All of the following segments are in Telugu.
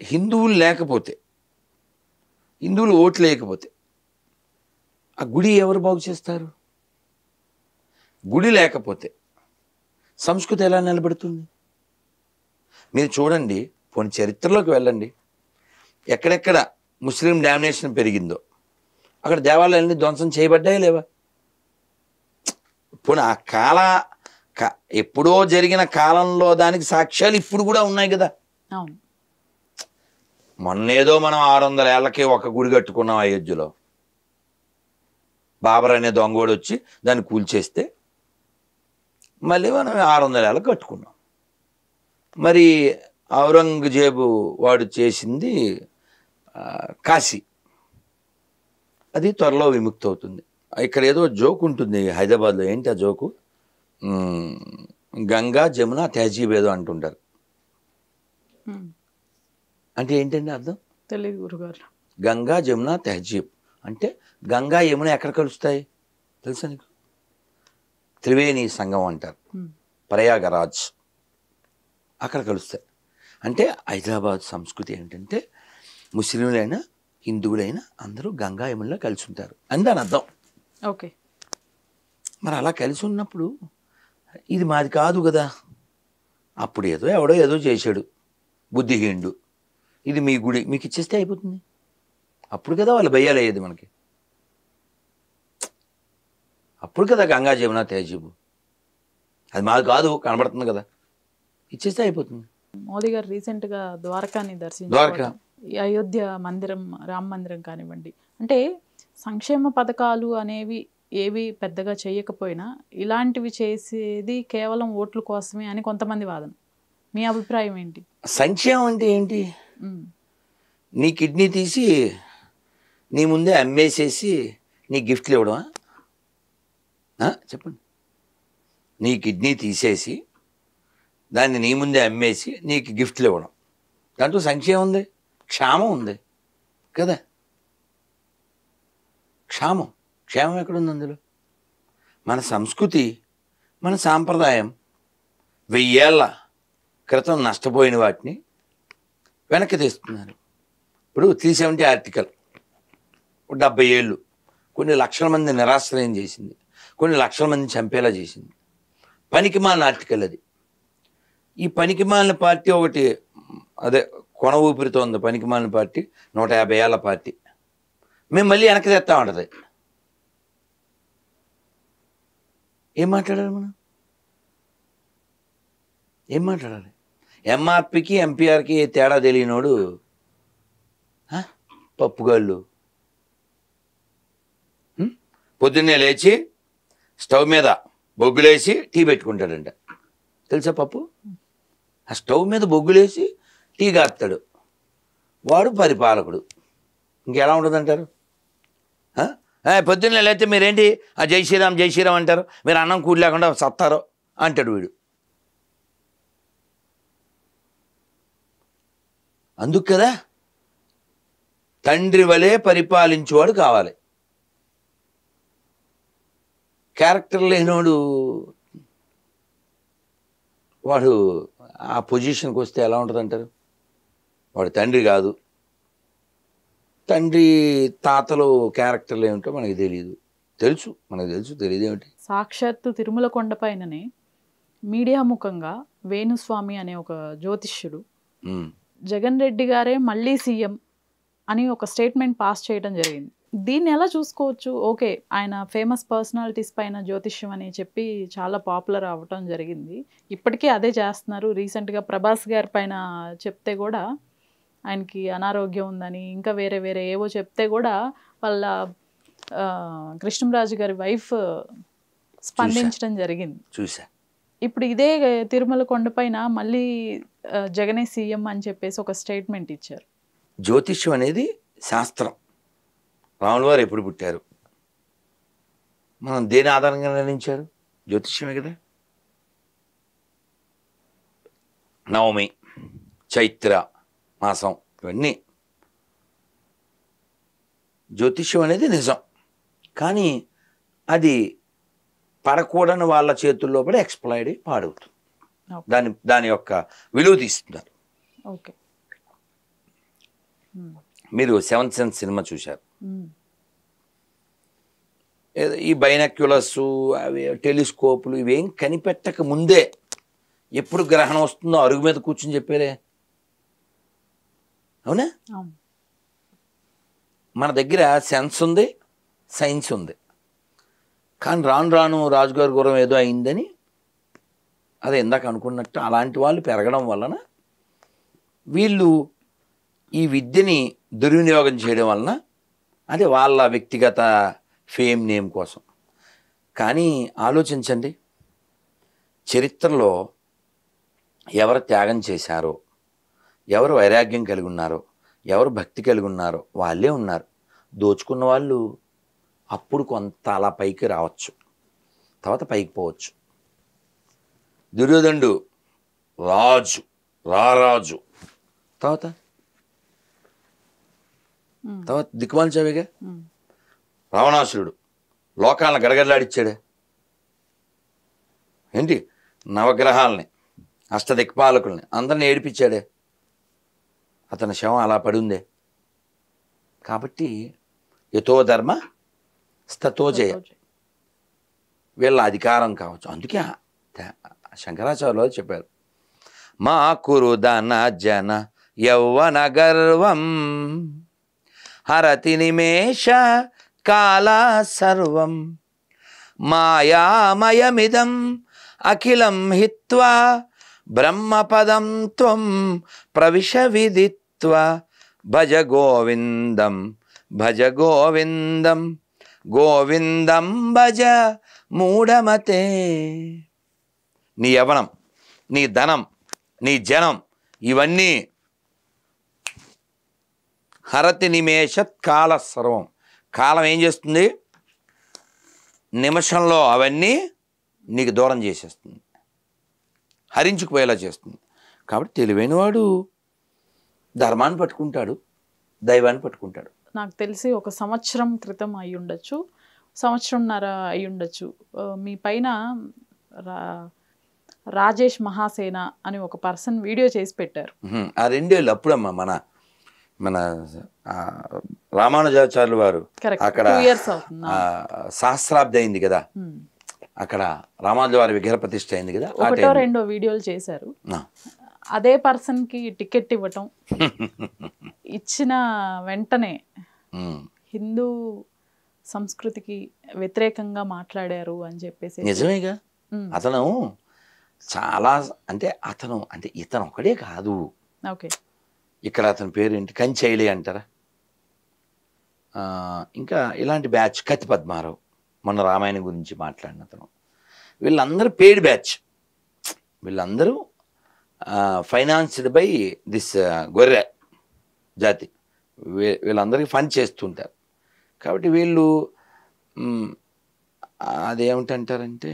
హిందువులు లేకపోతే హిందువులు ఓట్లు లేకపోతే ఆ గుడి ఎవరు బాగు చేస్తారు గుడి లేకపోతే సంస్కృతి ఎలా నిలబడుతుంది మీరు చూడండి పోనీ చరిత్రలోకి వెళ్ళండి ఎక్కడెక్కడ ముస్లిం డామినేషన్ పెరిగిందో అక్కడ దేవాలయాన్ని ధ్వంసం చేయబడ్డాయా లేవా పోనీ ఆ కాల క- ఎప్పుడో జరిగిన కాలంలో దానికి సాక్ష్యాలు ఇప్పుడు కూడా ఉన్నాయి కదా అవును మొన్నేదో మనం ఆరు వందల ఏళ్ళకి ఒక గుడి కట్టుకున్నాం అయోధ్యలో బాబర్ అనే దొంగోడు వచ్చి దాన్ని కూల్చేస్తే మళ్ళీ మనం ఆరు వందల ఏళ్ళకి కట్టుకున్నాం మరి ఔరంగజేబు వాడు చేసింది ఆ, కాశీ అది త్వరలో విముక్తి అవుతుంది ఇక్కడ ఏదో జోక్ ఉంటుంది హైదరాబాద్లో ఏంటి ఆ జోకు ఉమ్, గంగా జమున తహజీబ్ ఏదో అంటుంటారు ఉమ్. అంటే ఏంటండి అర్థం తెలియదు గురుగారు గంగా జమున తెహజీబ్ అంటే గంగా యమున ఎక్కడ కలుస్తాయి తెలుసా నీకు త్రివేణి సంగమం అంటారు ఉమ్. ప్రయాగరాజ్ అక్కడ కలుస్తాయి అంటే హైదరాబాద్ సంస్కృతి ఏంటంటే ముస్లింలైనా హిందువులైనా అందరూ గంగా యమునలో కలిసి ఉంటారు అని దాని అర్థం ఓకే మరి అలా కలిసి ఉన్నప్పుడు ఇది మాది కాదు కదా అప్పుడు ఏదో ఎవడో ఏదో చేశాడు బుద్ధిహీనుడు ఇది మీ గుడి మీకు ఇచ్చేస్తే అయిపోతుంది అప్పుడు కదా వాళ్ళు భయ్యాలయ్యేది మనకి అప్పుడు కదా గంగా జమున తేజీబు అది మాది కాదు కనబడుతుంది కదా ఇచ్చేస్తే అయిపోతుంది మోదీ గారు రీసెంట్ గా ద్వారకాని దర్శించారు ద్వారకా. ఈ అయోధ్య మందిరం రామ మందిరం కానివ్వండి అంటే సంక్షేమ పథకాలు అనేవి ఏవి పెద్దగా చేయకపోయినా ఇలాంటివి చేసేది కేవలం ఓట్ల కోసమే అని కొంతమంది వాదన మీ అభిప్రాయం ఏంటి సంక్షేమం అంటే ఏంటి ఉమ్, నీ కిడ్నీ తీసి నీ ముందే అమ్మేసేసి నీ గిఫ్ట్లు ఇవ్వడమా ఆ? చెప్పండి నీ కిడ్నీ తీసేసి దాన్ని నీ ముందే అమ్మేసి నీకు గిఫ్ట్లు ఇవ్వడం దాంట్లో సంక్షేమం ఉంది క్షామం ఉంది కదా క్షామం క్షేమం ఎక్కడుంది అందులో మన సంస్కృతి మన సాంప్రదాయం వెయ్యేళ్ళ క్రితం నష్టపోయిన వాటిని వెనక్కి తెస్తున్నారు ఇప్పుడు త్రీ సెవెంటీ ఆర్టికల్ ఒక డెబ్బై ఏళ్ళు కొన్ని లక్షల మంది నిరాశ్రయం చేసింది కొన్ని లక్షల మందిని చంపేలా చేసింది పనికిమాలిన ఆర్టికల్ అది ఈ పనికిమాలిన పార్టీ ఒకటి అదే కొన ఊపిరితో ఉంది పనికిమాలిన పార్టీ నూట యాభై ఏళ్ళ పార్టీ మేము మళ్ళీ వెనక్కి తెస్తా ఉంటుంది ఏం మాట్లాడాలి మనం ఏం మాట్లాడాలి ఎంఆర్పికి ఎంపీఆర్కి తేడా తెలియనోడు ఆ? పప్పుగాళ్ళు ఉం? పొద్దున్నే లేచి స్టవ్ మీద బొగ్గులేసి టీ పెట్టుకుంటాడంట తెలుసా పప్పు ఆ స్టవ్ మీద బొగ్గులేసి టీ కాస్తాడు వాడు పరిపాలకుడు ఇంకెలా ఉంటుందంటారు ఆ? ఆ, పొద్దున్నే లేస్తే మీరేంటి ఆ జై శ్రీరామ్ జై శ్రీరామ్ అంటారు మీరు అన్నం కూడి లేకుండా సత్తారో అంటాడు వీడు అందుకు కదా తండ్రి వలె పరిపాలించేవాడు కావాలి క్యారెక్టర్ లేనోడు వాడు ఆ పొజిషన్కి వస్తే ఎలా ఉంటుంది అంటారు వాడు తండ్రి కాదు తండ్రి తాతలు క్యారెక్టర్లు ఏమిటో మనకి తెలియదు తెలుసు మనకు తెలుసు తెలియదు ఏమిటి సాక్షాత్తు తిరుమల కొండపైననే మీడియా ముఖంగా వేణుస్వామి అనే ఒక జ్యోతిష్యుడు ఉమ్. జగన్ రెడ్డి గారే మళ్ళీ సీఎం అని ఒక స్టేట్మెంట్ పాస్ చేయడం జరిగింది దీన్ని ఎలా చూసుకోవచ్చు ఓకే ఆయన ఫేమస్ పర్సనాలిటీస్ పైన జ్యోతిష్యం అని చెప్పి చాలా పాపులర్ అవ్వటం జరిగింది ఇప్పటికీ అదే చేస్తున్నారు రీసెంట్గా ప్రభాస్ గారి పైన చెప్తే కూడా ఆయనకి అనారోగ్యం ఉందని ఇంకా వేరే వేరే ఏవో చెప్తే కూడా వాళ్ళ ఆ, కృష్ణంరాజు గారి వైఫ్ స్పందించడం జరిగింది చూసా ఇప్పుడు ఇదే తిరుమల కొండపైన మళ్ళీ ఆ, జగనే సీఎం అని చెప్పేసి ఒక స్టేట్మెంట్ ఇచ్చారు జ్యోతిష్యం అనేది శాస్త్రం రాముల వారు ఎప్పుడు పుట్టారు మనం దేని ఆధారంగా నిర్ణయించారు జ్యోతిష్యమే కదా నవమి చైత్ర మాసం ఇవన్నీ జ్యోతిష్యం అనేది నిజం కానీ అది పడకూడని వాళ్ళ చేతుల్లో పడి ఎక్స్ప్లైడ్ అయి పాడవుతుంది Okay. దాని దాని యొక్క విలువ తీస్తున్నారు ఓకే ఉమ్, మీరు సెవెంత్ సెన్స్ సినిమా చూశారు ఉమ్, ఏదో ఈ బైనాక్యులర్స్ అవి టెలిస్కోపులు ఇవేం కనిపెట్టక ముందే ఎప్పుడు గ్రహణం వస్తుందో అరుగు మీద కూర్చుని చెప్పారే అవునా అవును మన దగ్గర సెన్స్ ఉంది సైన్స్ ఉంది కానీ రాను రాను రాజుగారి గురం ఏదో అయిందని అదే ఇందాక అనుకున్నట్టు అలాంటి వాళ్ళు పెరగడం వలన వీళ్ళు ఈ విద్యని దుర్వినియోగం చేయడం వలన అదే వాళ్ళ వ్యక్తిగత ఫేమ్ నేమ్ కోసం కానీ ఆలోచించండి చరిత్రలో ఎవరు త్యాగం చేశారో ఎవరు వైరాగ్యం కలిగి ఉన్నారో ఎవరు భక్తి కలిగి ఉన్నారో వాళ్ళే ఉన్నారు దోచుకున్న వాళ్ళు అప్పుడు కొంత అలా పైకి రావచ్చు తర్వాత పైకి పోవచ్చు దుర్యోధనుడు రాజు రారాజు తర్వాత ఉమ్, తర్వాత దిక్కుమాలి చవిగా ఉమ్, రావణాసురుడు లోకాలను గడగడలాడిచ్చాడే ఏంటి నవగ్రహాలని అష్టదిక్పాలకుల్ని అందరిని ఏడిపించాడే అతని శవం అలా పడి ఉందే కాబట్టి యథో ధర్మ స్తతో జయ వీళ్ళ అధికారం కావచ్చు అందుకే ఆ- తే- శంకరాచార్యులు వారు చెప్పారు మా కురు ధన జన యౌవన గర్వం హరతి నిమేష కాల సర్వం మాయామయమిదం అఖిలం హిత్వా బ్రహ్మపదం త్వం ప్రవిశ విదిత్వ భజ గోవిందం భజ గోవిందం గోవిందం భజ మూఢమతే నీ యవనం నీ ధనం నీ జనం ఇవన్నీ హరతి నిమేషత్ కాల సర్వం కాలం ఏం చేస్తుంది నిమిషంలో అవన్నీ నీకు దూరం చేసేస్తుంది హరించుకుపోయేలా చేస్తుంది కాబట్టి తెలివైనవాడు ధర్మాన్ని పట్టుకుంటాడు దైవాన్ని పట్టుకుంటాడు నాకు తెలిసి ఒక సంవత్సరం క్రితం అయి ఉండొచ్చు సంవత్సరంన్నర అయి ఉండొచ్చు ఆ, మీ పైన రా రాజేష్ మహాసేన అని ఒక పర్సన్ వీడియో చేసి పెట్టారు ఉహుం. ఆ రెండేళ్ళు అప్పుడమ్మా మన మన ఆ, రామానుజాచార్యులు వారు కరెక్ట్ అక్కడ టూ ఇయర్స్ అవుతుంది ఆ, సహస్రాబ్ది అయింది కదా ఉమ్. అక్కడ రామానుజ వారి విగ్రహ ప్రతిష్ఠ అయింది కదా ఆ ఒకటో టైంలో. రెండో వీడియోలు చేశారు ఆ. అదే పర్సన్ కి టికెట్ ఇవ్వటం ఇచ్చిన వెంటనే ఉమ్. హిందూ సంస్కృతికి వ్యతిరేకంగా మాట్లాడారు అని చెప్పేసి నిజమేగా ఉమ్, అతను చాలా అంటే అతను అంటే ఇతను ఒకడే కాదు ఓకే ఇక్కడ అతని పేరు ఏంటి కంచైలి అంటారా ఆ, ఇంకా ఇలాంటి బ్యాచ్ కత్తి పద్మారావు మొన్న రామాయణం గురించి మాట్లాడిన అతను వీళ్ళందరూ పెయిడ్ బ్యాచ్ వీళ్ళందరూ ఫైనాన్స్డ్ బై దిస్ గొర్రె జాతి వీ- వీళ్ళందరికీ ఫండ్ చేస్తుంటారు కాబట్టి వీళ్ళు మ్, అదేమిటంటారంటే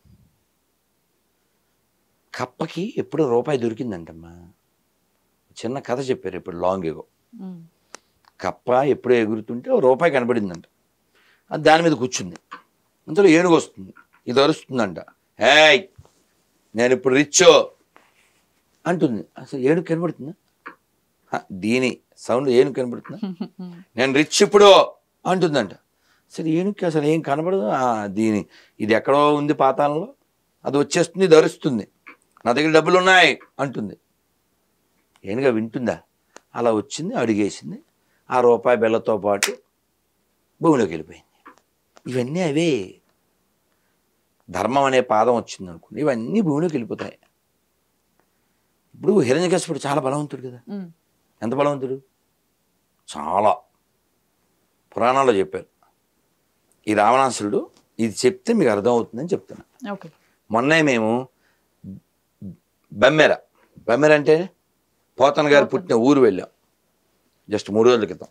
కప్పకి ఎప్పుడో రూపాయి దొరికిందంటమ్మా చిన్న కథ చెప్పారు ఇప్పుడు లాంగ్ ఎగో ఉమ్, కప్ప ఎప్పుడో ఎగురుతుంటే ఓ రూపాయి కనబడిందంట అది దాని మీద కూర్చుంది అంతలో ఏనుగు వస్తుంది ఇది అరుస్తుందంట ఏయ్ నేను ఇప్పుడు రిచ్చో అంటుంది అసలు ఏనుగు కనబడుతుందా హ, దీని సౌండ్ ఏనుగు కనబడుతుందా ఉమ్, నేను రిచ్ ఇప్పుడు అంటుందంట సరే ఏనుగుకి అసలు ఏం కనబడదు ఆ, దీని ఇది ఎక్కడో ఉంది పాతాళంలో అది వచ్చేస్తుంది ఇది అరుస్తుంది నా దగ్గర డబ్బులు ఉన్నాయి అంటుంది ఏనుగా వింటుందా అలా వచ్చింది అడిగేసింది ఆ రూపాయి బెల్లతో పాటు భూమిలోకి వెళ్ళిపోయింది ఇవన్నీ అవే ధర్మం అనే పాదం వచ్చింది అనుకోండి ఇవన్నీ భూమిలోకి వెళ్ళిపోతాయి ఇప్పుడు హిరణ్యకశిపుడు చాలా బలవంతుడు కదా ఉమ్, ఎంత బలవంతుడు చాలా పురాణాల్లో చెప్పారు ఈ రావణాసురుడు ఇది చెప్తే మీకు అర్థమవుతుందని చెప్తున్నా ఓకే మొన్నే మేము బెమ్మెర బెమ్మెర అంటే పోతన్ గారు పుట్టిన ఊరు వెళ్ళాం జస్ట్ మూడు రోజుల క్రితం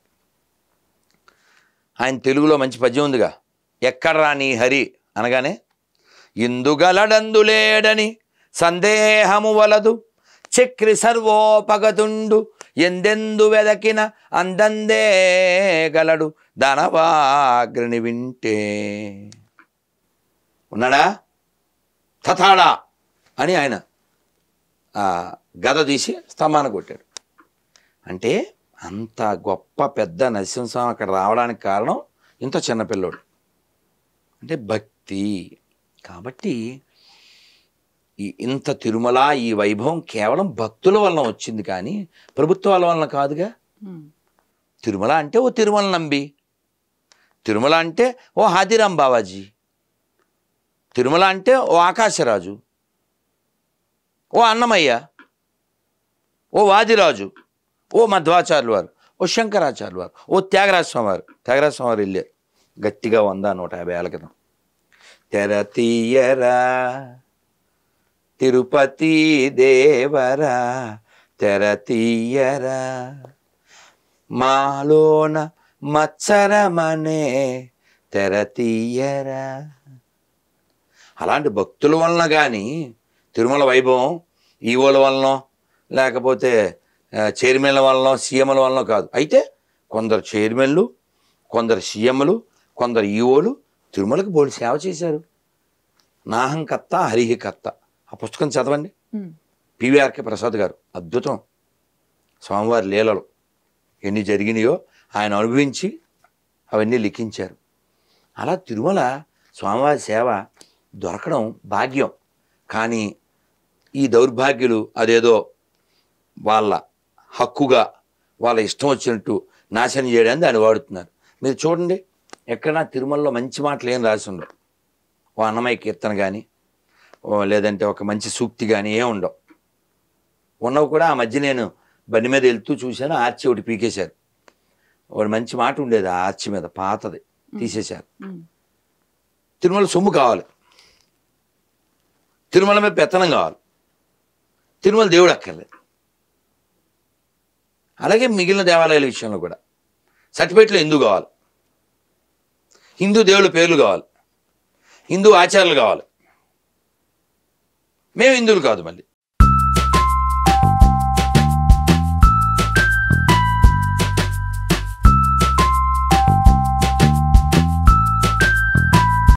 ఆయన తెలుగులో మంచి పద్యం ఉందిగా ఎక్కడ్రా నీ హరి అనగానే ఇందుగలడందులేడని సందేహము వలదు చక్రి సర్వోపగతుండు ఎందెందు వెదకిన అందందే గలడు ధనవాగ్రిని వింటే ఉన్నాడా తథాడా అని ఆయన ఆ గద తీసి స్తంభాన కొట్టాడు అంటే అంత గొప్ప పెద్ద నరసింహస్వామి అక్కడ రావడానికి కారణం ఇంత చిన్నపిల్లోడు అంటే భక్తి కాబట్టి ఈ ఇంత తిరుమల ఈ వైభవం కేవలం భక్తుల వలన వచ్చింది కానీ ప్రభుత్వాల వలన కాదుగా ఉమ్, తిరుమల అంటే ఓ తిరుమల నంబి తిరుమల అంటే ఓ హాదిరాం బావాజీ తిరుమల అంటే ఓ ఆకాశరాజు ఓ అన్నమయ్య ఓ వాదిరాజు ఓ మధ్వాచార్యులు వారు ఓ శంకరాచార్యులు వారు ఓ త్యాగరాజ స్వామి వారు త్యాగరాజ స్వామి వారు వెళ్ళారు గట్టిగా వంద నూట యాభై ఏళ్ళ క్రితం తెర తీయరా తిరుపతి దేవరా తెర తీయరా మాలోన మత్సరమనే తెర తీయరా అలాంటి భక్తుల వలన కానీ తిరుమల వైభవం ఈవోల వలనో లేకపోతే ఆ, చైర్మన్ల వలనో సీఎంల వలనో కాదు అయితే కొందరు చైర్మన్లు కొందరు సీఎంలు కొందరు ఈవోలు తిరుమలకు బోడి సేవ చేశారు నాహంకర్త హరిహికర్త ఆ పుస్తకం చదవండి ఉమ్, పివిఆర్కే ప్రసాద్ గారు అద్భుతం స్వామివారి లీలలు ఎన్ని జరిగినాయో ఆయన అనుభవించి అవన్నీ లిఖించారు అలా తిరుమల స్వామివారి సేవ దొరకడం భాగ్యం కానీ ఈ దౌర్భాగ్యులు అదేదో వాళ్ళ హక్కుగా వాళ్ళ ఇష్టం వచ్చినట్టు నాశనం చేయడానికి దాన్ని వాడుతున్నారు మీరు చూడండి ఎక్కడన్నా తిరుమలలో మంచి మాటలు ఏం రాసి ఉండవు ఓ అన్నమయ్య కీర్తన కానీ ఓ లేదంటే ఒక మంచి సూక్తి కానీ ఏం ఉండవు ఉన్నవి కూడా ఆ మధ్య నేను బండి మీద వెళ్తూ చూశాను ఆర్చి ఒకటి పీకేశారు ఒకటి మంచి మాట ఉండేది ఆ ఆర్చి మీద పాతది తీసేశారు ఉమ్, తిరుమల సొమ్ము కావాలి తిరుమల మీద పెత్తనం కావాలి తిరుమల దేవుడు అక్కర్లేదు అలాగే మిగిలిన దేవాలయాల విషయంలో కూడా సర్టిఫికెట్లు ఎందుకు కావాలి హిందూ దేవుళ్ళ పేర్లు కావాలి హిందూ ఆచారాలు కావాలి మేము హిందువులు కాదు మళ్ళీ